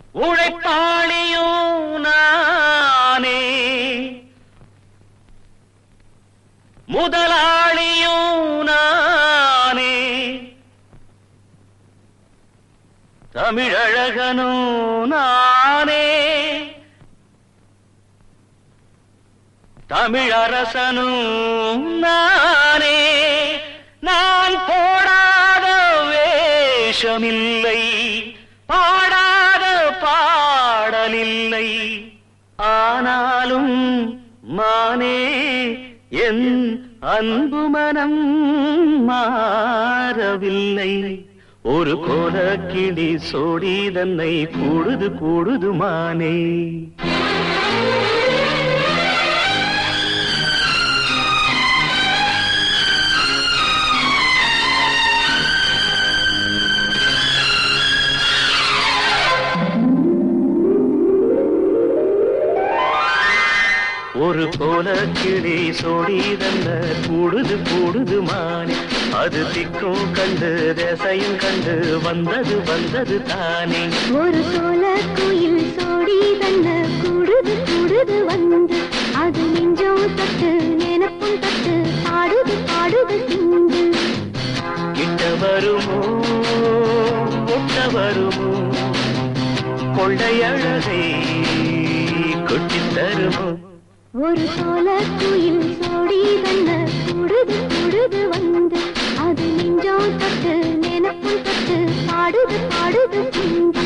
உழைப்பாளியும் நானே முதலாளியும் நானே தமிழழகனும் நானே தமிழரசனும் நானே நான் போடாத வேஷமில்லை பாடாத பாடலில்லை ஆனாலும் மானே என் அன்பு மனம் மாறவில்லை ஒரு கோலக்கிளி சோடி தன்னை கூடுது கூடுது மானே ஒரு போல கிளி சோடி தந்த கூடுது கூடுது மானே அது திக்கும் கண்டு தேசையும் கண்டு வந்தது வந்தது தானே ஒரு சோல குயில் சோடி தன்ன கூடுது கூடுது வந்து அது நெஞ்சம் தட்டு நினப்பும் தட்டு பாடுது பாடுது சிந்து கிட்ட வருமோ ஒட்ட வருமோ கொள்ளையழகை கொட்டித் தருமோ ஒரு சோல குயில் சோடி தன்ன கூடுது கூடுது வந்து அது நெஞ்சம் தட்டு நினப்பும் தட்டு பாடுது பாடுது சிந்து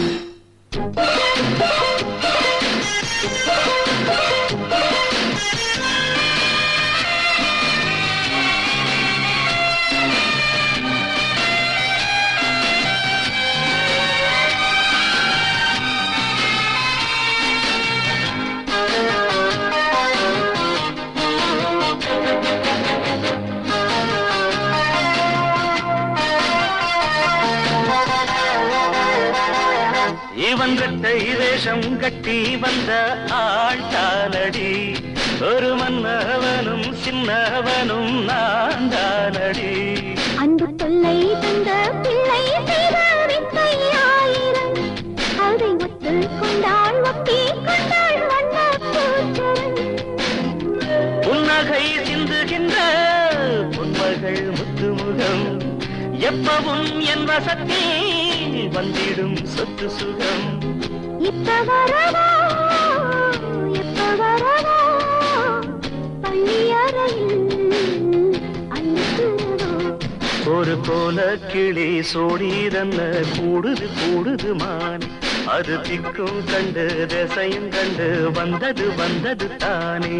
இவன் கட்டை வேஷம் கட்டி வந்த ஆள் தானடி ஒரு மன்னவனும் சின்னவனும் நான் தானடி அன்பு தொல்லை தந்த பிள்ளை செய்த வித்தை ஆயிரம் அதை ஒத்து கொண்டாள் ஒட்டி கொண்டாள் வண்ண பூச்சரம் புன்னகை சிந்துகின்ற பொன்மகள் முத்துமுகம் எப்பவும் என் வசத்தில் வந்திடும் சொத்து சுகம் இப்ப வரவோ எப்ப வரவோ பள்ளி அறையில் அன்னுக்குறவோ ஒரு போல கிளி சோடி தன்ன கூடுது கூடுது மான் அது திக்கும் கண்டு திசையும் கண்டு வந்தது வந்தது தானே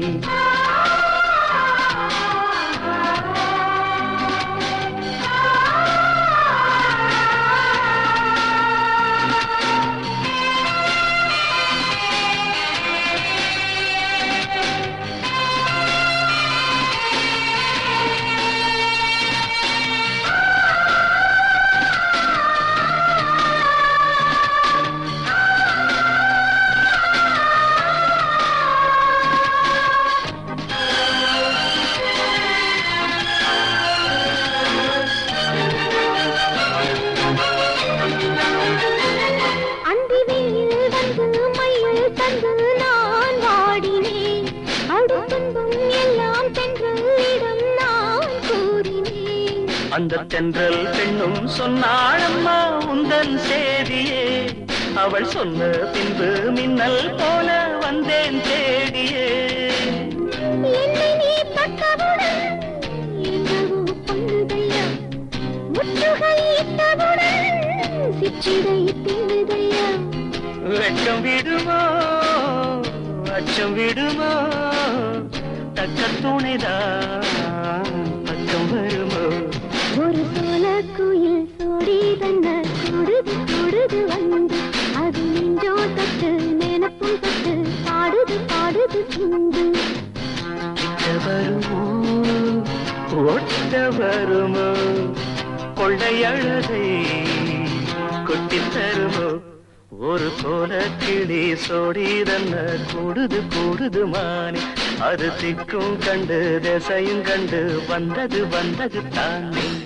அந்தி வெயில் வந்து மயில் தந்து நான் வாடினேன் அடுத்துன்பும் எல்லாம் தென்றலிடம் நான் கூறினேன் அந்த தென்றல் பெண்ணும் சொன்னாளம்மா உந்தன் சேதியே அவள் சொன்ன பின்பு மின்னல் போல வந்தேன் தேடியே என்னை நீ தொட்டவுடன் என்னவோ பொங்குதையா முற்றுகை இட்டவுடன் சிற்றிடை தின்னுதையா வெட்கம் விடுமோ அச்சம் விடுமோ தக்க துணைதான் பக்கம் வருமோ ஒரு சோல குயில் சோடி தந்த கூடுது கூடுது வந்து அது நெஞ்சோ தட்டு நினப்பும் தட்டு பாடுது பாடுது சிந்து கிட்ட வருமோ ஒட்ட வருமோ கொள்ளையழகை கொட்டித் தருமோ ஒரு போல கிளி சோடி தன்ன கூடுது கூடுது மானே அது திக்கும் கண்டு திசையும் கண்டு வந்தது வந்தது தானே